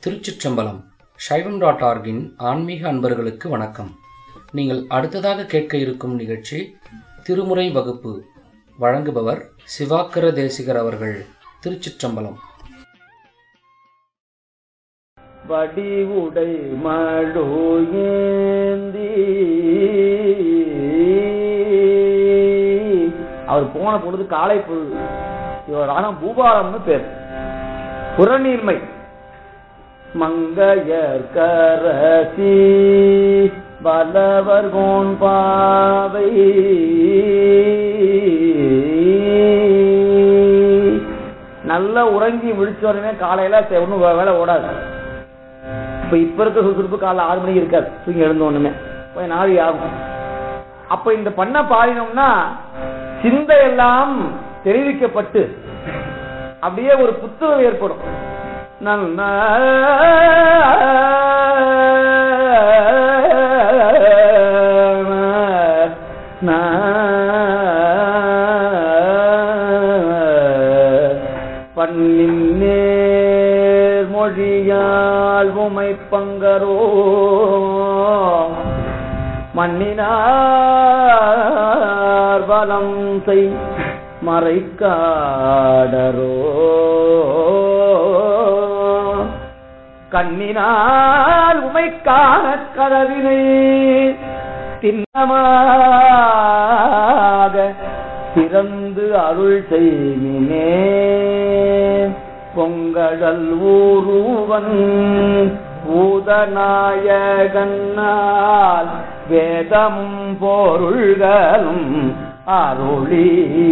திருச்சிற்றம்பலம் சைவம் டாட் ஆர்கின் ஆன்மீக அன்பர்களுக்கு வணக்கம் நீங்கள் அடுத்ததாக கேட்க இருக்கும் நிகழ்ச்சி திருமுறை வகுப்பு வழங்குபவர் சிவாக்கர தேசிகர் அவர்கள் திருச்சிற்றம்பலம் வடிவுடை மழு ஏந்தி அவர் போன பொழுது காலை பொழுது இவர் ராகம் பூபாலம்னு பேர் புறநீர்மை மங்கையர் கரசி வலவர் கோன் பாவை நல்லா உறங்கி விழிச்ச உடனே காலையில சே- ஒண்ணும் வே- வேலை ஓடாது இப்ப இப்ப இருக்க சுறுசுறுப்பு காலைல ஆறு மணிக்கு இருக்காது தூங்கி எழுந்த ஒண்ணுமே கொஞ்சம் நாளை ஆகும் அப்ப இந்த பண்ண பாடினோம்னா சிந்தையெல்லாம் தெரிவிக்கப்பட்டு அப்படியே ஒரு புத்துணர்வு ஏற்படும் நல்ல பண்ணின் நேர் மொழியால் உமை பங்கரோ மண்ணினார் வலம் செய் மறைக்காடரோ கண்ணினால் உமைக்கான கதவினை திண்ணமாக திறந்து அருள் செய்மினே பொங்கடல் ஊருவன் பூதநாயகன்னால் வேதமும் பொருள்களும் அருளி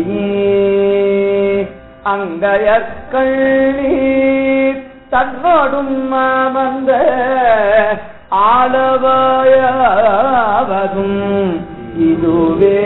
அங்கயற்கள்ளீர் தன்னோடும் அமர்ந்த ஆளவாயாவதும் இதுவே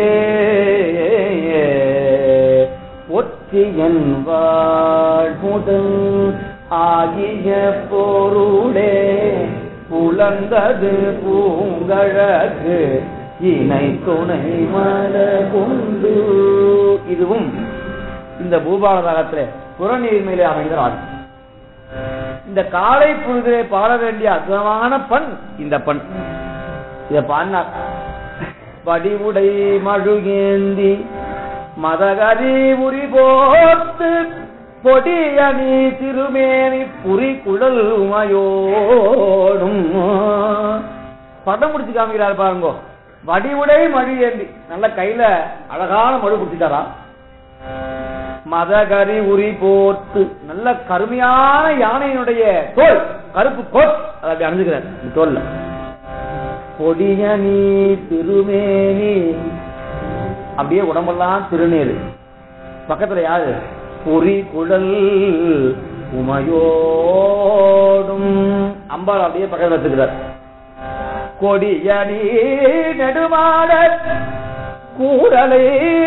ஒற்றியன் வாழ்முதல் ஆகிய பொருளே புலந்தது பூங்கழகு இணை துணை மல கொண்டு இதுவும் இந்த பூபால ராகத்திலே புறநீர்மையிலே அமைந்த ராகம் இந்த காலை பொழுதிலே பாட வேண்டிய அற்புதமான பண் இந்த பண் இத பாடினார் வடிவுடை மழுகேந்தி மதகரி உரி போர்த்து பொடியணி திருமேனி புரி குழல் உமையோடும் படம் முடிச்சு காமிக்கிறார் பாருங்க வடிவுடை மழு ஏந்தி நல்ல கையில அழகான மழு குடிச்சிட்டாரா மதகரி உரி போர்த்து நல்ல கருமையான யானையினுடைய தோல் கருப்பு கோட் அதை அப்படி அணிஞ்சுக்கிறார் இந்த தோல்ல பொடியணி திருமேனி அப்படியே உடம்பெல்லாம் திருநீர் பக்கத்துல யாரு பொறி குழல் உமையோடும் அம்பாள் அப்படியே பக்கத்துல வச்சுக்கிறார் கொடியணி நெடுமாட கூடலை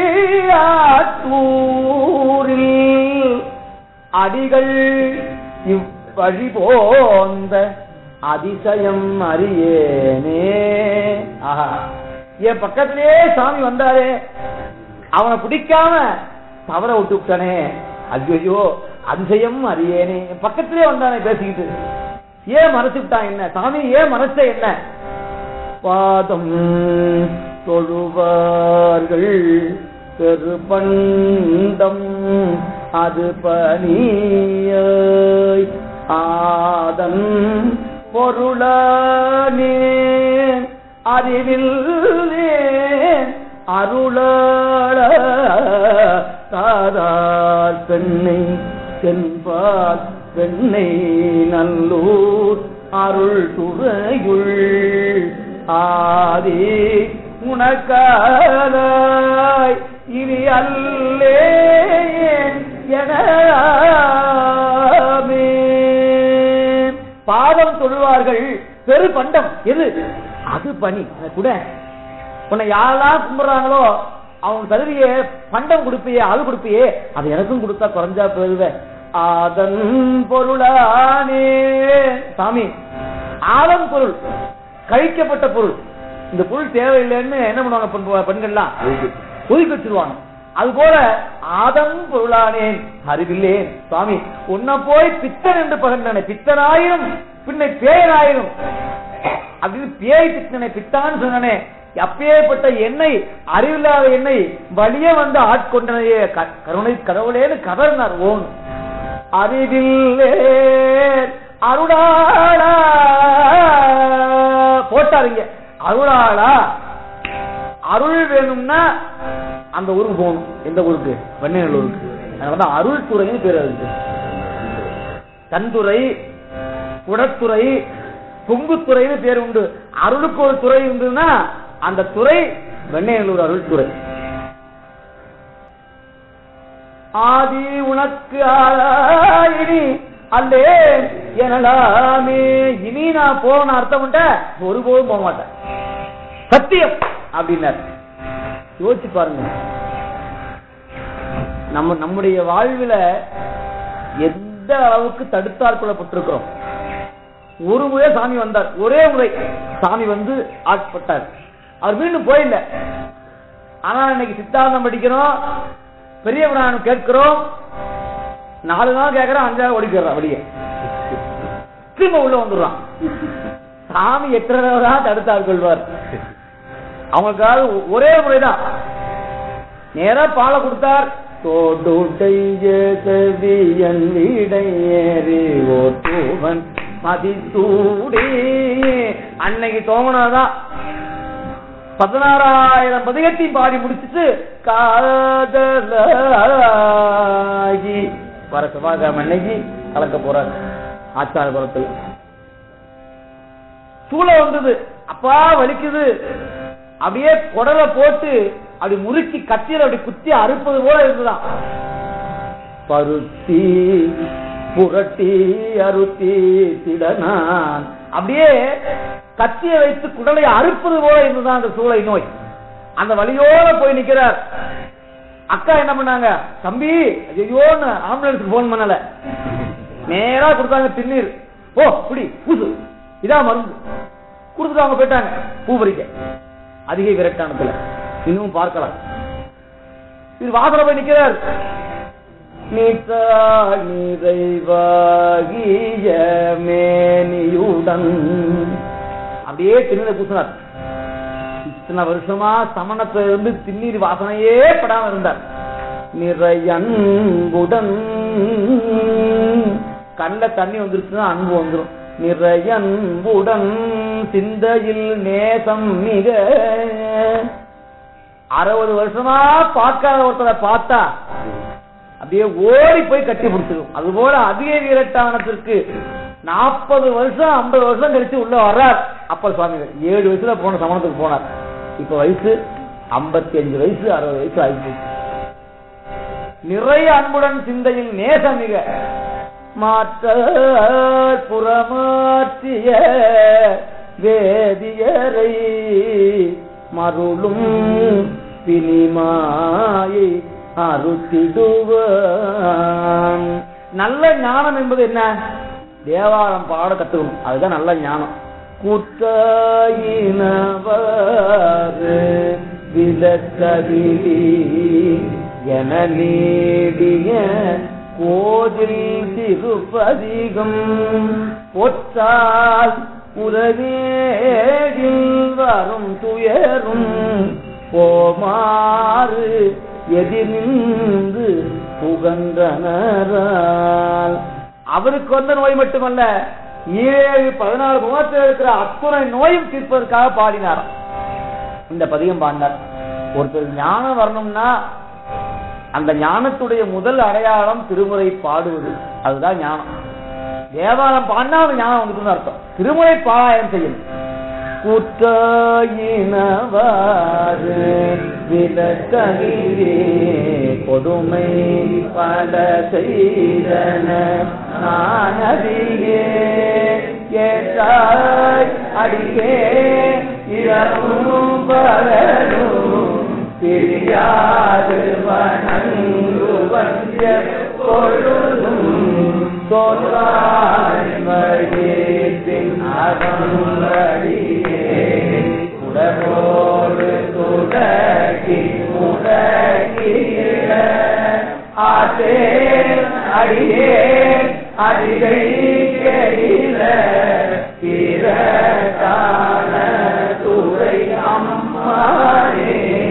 ஆத்தூரில் அடிகள் இவ்வழி போந்த அதிசயம் அறியேனே ஆஹா என் பக்கத்திலே சாமி வந்தாரே அவனை பிடிக்காம தவற விட்டு விட்டானே ஐயோ அதிசயம் அறியேனே என் பக்கத்திலே வந்தானே பேசிக்கிட்டு ஏன் மறைச்சு விட்டான் என்ன சாமி ஏன் மறைச்ச என்ன பாதம் தொழுவார்கள் பெருபண்டம் அது பணியாய் ஆதன் பொருளானே அறிவில் அருளாள தாதார் பெண்ணை சென்பார் பெண்ணை நல்லூர் அருள் துறையுள் ஆதி உனக்காலாய் இனி அல்லே எனமே பாதம் சொல்வார்கள் பெரு பண்டம் எது அது பணி அது கூட உன்னை யாரெல்லாம் கும்பிடுறாங்களோ அவங்க தகுதியே பண்டம் கொடுப்பியே அது கொடுப்பியே அது எனக்கும் கொடுத்தா குறைஞ்சா போயிருவேன் அதன் பொருளானே சாமி ஆதம் பொருள் கழிக்கப்பட்ட பொருள் இந்த பொருள் தேவையில்லைன்னு என்ன பண்ணுவாங்க பெண் பெண்கள்லாம் ஒதுக்கி வச்சிருவாங்க அது போல ஆதம் பொருளானேன் அறிவில்லேன் சுவாமி உன்னை போய் பித்தன் என்று பகர்ந்தன பித்தனாயிரும் பின்னை பேயனாயிரும் அப்படின்னு பேய் பித்தனை பித்தான்னு சொன்னனே அப்பேற்பட்ட எண்ணெய் அறிவில்லாத எண்ணெய் வழியே வந்து ஆட்கொண்டனையே க- கருணை கடவுளேன்னு கதறினார் ஓன் அறிவில்லே அருளாளா போட்டாருங்க அருளாளா அருள் வேணும்னா அந்த ஊருக்கு போகணும் எந்த ஊருக்கு வெண்ணநல்லூருக்கு அதனால அருள் துறைன்னு பேர் அதுக்கு தன்துறை குடத்துறை பொங்குத்துறைன்னு பேர் உண்டு அருளுக்கு ஒரு துறை உண்டுன்னா அந்த துறை வெண்ணையல்லூர் அருள் துறை ஆதி உனக்கு ஆளாயினி அல்லே எனலாமே இனி நான் போன அர்த்தம் உண்ட ஒருபோதும் போக மாட்டேன் சத்தியம் அப்படின்னார் யோசிச்சு பாருங்க நம்ம நம்முடைய வாழ்வில எந்த அளவுக்கு தடுத்தாற் கொள்ளப்பட்டிருக்கிறோம் ஒரு முறை சாமி வந்தார் ஒரே முறை சாமி வந்து ஆட்பட்டார் அவர் மீண்டும் போயில்ல ஆனா இன்னைக்கு சித்தாந்தம் படிக்கிறோம் பெரிய புராணம் கேட்கிறோம் நாலு நாள் கேட்கிறோம் அஞ்சாவது ஓடிக்கிறான் வெளியே திரும்ப உள்ள வந்துடுறான் சாமி எத்தனை தடவை தான் தடுத்தார் கொள்வார் அவங்களுக்காக ஒரே முறைதான் நேரா பாலை கொடுத்தார் தோடுடைய செவியன் வீடையேறி ஓட்டுவன் மதித்தூடி அன்னைக்கு தோங்கினதான் பதினாறாயிரம் பதிகத்தையும் பாடி முடிச்சிட்டு காதலாகி வர செவ்வாய்க்கிழமை அன்னைக்கு கலக்க போறார் ஆச்சாரபுரத்தில் சூளை வந்தது அப்பா வலிக்குது அப்படியே குடலை போட்டு அப்படி முறுக்கி கத்தியில அப்படி குத்தி அறுப்பது போல இருந்துதான் பருத்தி புரட்டி அருத்தி திடனான் அப்படியே கத்தியை வைத்து குடலை அறுப்பது போல இருந்துதான் அந்த சூளை நோய் அந்த வழியோட போய் நிக்கிறார் அக்கா என்ன பண்ணாங்க தம்பி ஐயோன்னு ஆம்புலன்ஸுக்கு போன் பண்ணல நேரா கொடுத்தாங்க திருநீர் ஓ குடி பூசு இதான் மருந்து கொடுத்துட்டு அவங்க போயிட்டாங்க பூ பறிக்க அதிக விரட்டானத்துல இன்னும் பார்க்கலாம் இது வாசல போய் நிக்கிறார் நீத்தா நிறைவாகிய மேனியுடன் அப்படியே திருநீரை பூசினார் இத்தனை வருஷமா சமணத்துல இருந்து திண்ணீர் வாசனையே படாம இருந்தார் நிறையன்புடன் கண்ட தண்ணி வந்துருச்சுன்னா அன்பு வந்துரும் நிறையன்புடன் சிந்தையில் நேசம் மிக அறுபது வருஷமா பார்க்காத ஒருத்தரை பார்த்தா அப்படியே ஓடி போய் கட்டி பிடிச்சிடும் அது போல அதிக வீரட்டானத்திற்கு நாற்பது வருஷம் ஐம்பது வருஷம் கழிச்சு உள்ள வர்றார் அப்பர் சுவாமிகள் ஏழு வயசுல போன சமணத்துக்கு போனார் இப்ப வயசு ஐம்பத்தி அஞ்சு வயசு அறுபது வயசு ஆயிடுச்சு நிறைய அன்புடன் சிந்தையில் நேசமிக மாற்ற புறமாற்றிய வேதியரை மருளும் பிணிமாயை அறுத்திடுவான் நல்ல ஞானம் என்பது என்ன தேவாரம் பாட கத்துக்கணும் அதுதான் நல்ல ஞானம் கூட்டாயினவாறு விலக்கவிலி என நீடிய கோதில் திருப்பதிகம் பொற்றால் உறவேடில் வரும் துயரும் போமாறு எதிர்ந்து புகன்றனரால் அவருக்கு வந்த நோய் மட்டுமல்ல ஏழு பதினாலு முகத்தில் இருக்கிற அத்துணை நோயும் தீர்ப்பதற்காக பாடினாராம் இந்த பதியம் பாடினார் ஒருத்தர் ஞானம் வரணும்னா அந்த ஞானத்துடைய முதல் அடையாளம் திருமுறை பாடுவது அதுதான் ஞானம் தேவாரம் பாடினா அந்த ஞானம் வந்துட்டு அர்த்தம் திருமுறை பாராயணம் செய்யணும் கூட்டாயினவாறு விலக்ககிரே கொடுமை பல செய்தன நானதியே கேட்டாய் அடியே இரவும் பகலும் பிரியாது வணங்குவன் பொழுதும் தோன்றாய் மகிழ்ச்சின் அகம்படியே உடலோடு துடக்கி முடக்கியே பார்த்தேன் அடியே அடிகை கேடில பிறகான துறை அம்மானே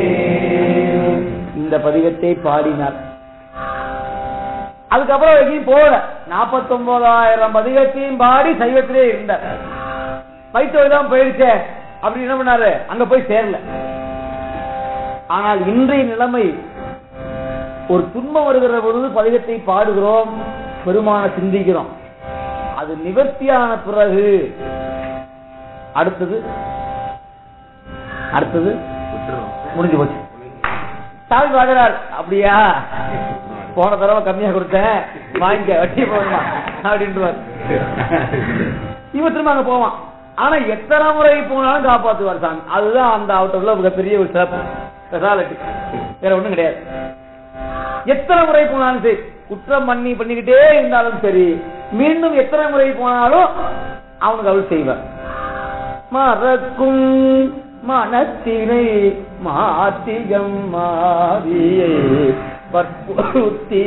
இந்த பதிகத்தை பாடினார் அதுக்கப்புறம் எங்கேயும் போகல நாற்பத்தி ஒன்பதாயிரம் பதிகத்தையும் பாடி சைவத்திலே இருந்தார் வைத்தவர் தான் போயிடுச்சே அப்படின்னு என்ன பண்ணாரு அங்க போய் சேரல ஆனால் இன்றைய நிலைமை ஒரு துன்பம் வருகிற பொழுது பதிகத்தை பாடுகிறோம் பெருமான சிந்திக்கிறோம் அது நிவர்த்தியான பிறகு அடுத்தது அடுத்தது முடிஞ்சு போச்சு சாமி பாக்குறார் அப்படியா போன தடவை கம்மியா கொடுத்தேன் வாங்கிக்க வட்டி போடலாம் அப்படின்ட்டு இவன் திரும்ப அங்க போவான் ஆனா எத்தனை முறை போனாலும் காப்பாத்துவார் சாமி அதுதான் அந்த அவர்கிட்ட உள்ள மிகப்பெரிய ஒரு சிறப்பு ஸ்பெஷாலிட்டி வேற ஒண்ணும் கிடையாது எத்தனை முறை போனாலும் சரி குற்றம் பண்ணி பண்ணிக்கிட்டே இருந்தாலும் சரி மீண்டும் எத்தனை முறை போனாலும் அவனுக்கு அவள் செய்வார் மறக்கும் மனத்தினை மாத்திகம் மாவியை வற்புறுத்தி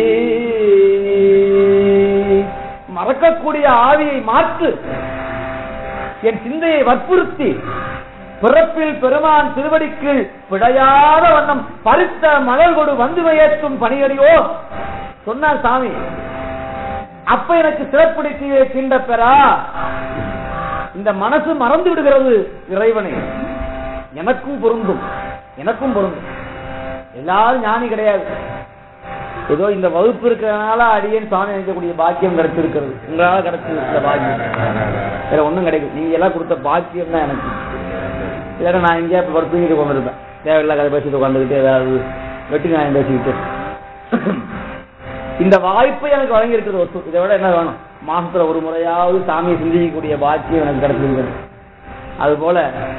மறக்கக்கூடிய ஆவியை மாற்று என் சிந்தையை வற்புறுத்தி பிறப்பில் பெருமான் திருவடிக்கு பிழையாத வண்ணம் பறித்த மலர் கொடு வந்து ஏற்றும் பணியடியோ சொன்னார் சாமி அப்ப எனக்கு சிறப்பிடித்து கிண்ட பெறா இந்த மனசு மறந்து விடுகிறது இறைவனை எனக்கும் பொருந்தும் எனக்கும் பொருந்தும் எல்லாரும் ஞானி கிடையாது ஏதோ இந்த வகுப்பு இருக்கிறதுனால அடியேன் சுவாமி நினைக்கக்கூடிய பாக்கியம் கிடைச்சிருக்கிறது உங்களால கிடைச்சிருக்கிற பாக்கியம் வேற ஒண்ணும் கிடைக்கும் நீங்க எல்லாம் கொடுத்த பாக்கியம் தான் எனக்கு இல்லைன்னா நான் எங்கேயா இப்ப தூங்கிட்டு கொண்டிருப்பேன் தேவையில்ல கதை பேசிட்டு உட்காந்துக்கிட்டு ஏதாவது வெட்டி நான் பேசிக்கிட்டு இந்த வாய்ப்பை எனக்கு வழங்கி இருக்கிறது ஒத்து இதை விட என்ன வேணும் மாசத்துல ஒரு முறையாவது சாமியை சிந்திக்கக்கூடிய பாக்கியம் எனக்கு கிடைச்சிருக்கிறது அது போல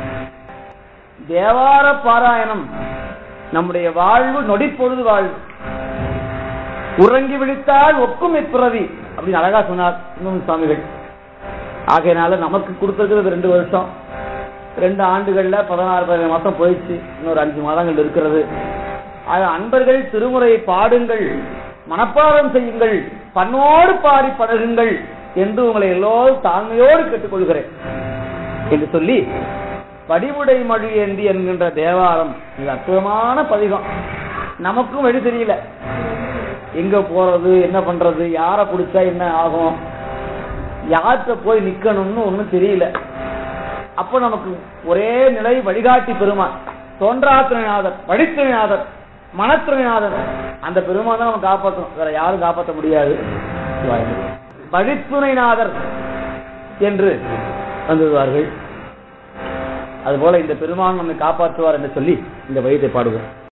தேவார பாராயணம் நம்முடைய வாழ்வு நொடிப்பொழுது வாழ்வு உறங்கி விழித்தால் ஒக்கும் இப்பிறவி அப்படின்னு அழகா சொன்னார் இன்னும் சுவாமிகள் ஆகையினால நமக்கு கொடுத்திருக்கிறது ரெண்டு வருஷம் ரெண்டு ஆண்டுகள்ல பதினாறு பதினேழு மாசம் போயிடுச்சு இன்னொரு அஞ்சு மாதங்கள் இருக்கிறது ஆக அன்பர்கள் திருமுறையை பாடுங்கள் மனப்பாடம் செய்யுங்கள் பண்ணோடு பாடி பழகுங்கள் என்று உங்களை எல்லோரும் தாழ்மையோடு கேட்டுக்கொள்கிறேன் என்று சொல்லி படிவுடை மொழி ஏந்தி என்கின்ற தேவாரம் இது அற்புதமான பதிகம் நமக்கும் வழி தெரியல எங்க போறது என்ன பண்றது யார பிடிச்சா என்ன ஆகும் யார்கிட்ட போய் நிக்கணும்னு ஒண்ணும் தெரியல அப்ப நமக்கு ஒரே நிலை வழிகாட்டி பெருமான் தோன்றாத்திரநாதர் வழித்துணைநாதர் மனத்துணைநாதர் அந்த பெருமான் தான் நம்ம காப்பாற்றணும் வேற யாரும் காப்பாற்ற முடியாது வழித்துணைநாதர் என்று வந்துடுவார்கள் அதுபோல இந்த பெருமான் நம்மை காப்பாற்றுவார் என்று சொல்லி இந்த வயதை பாடுவோம்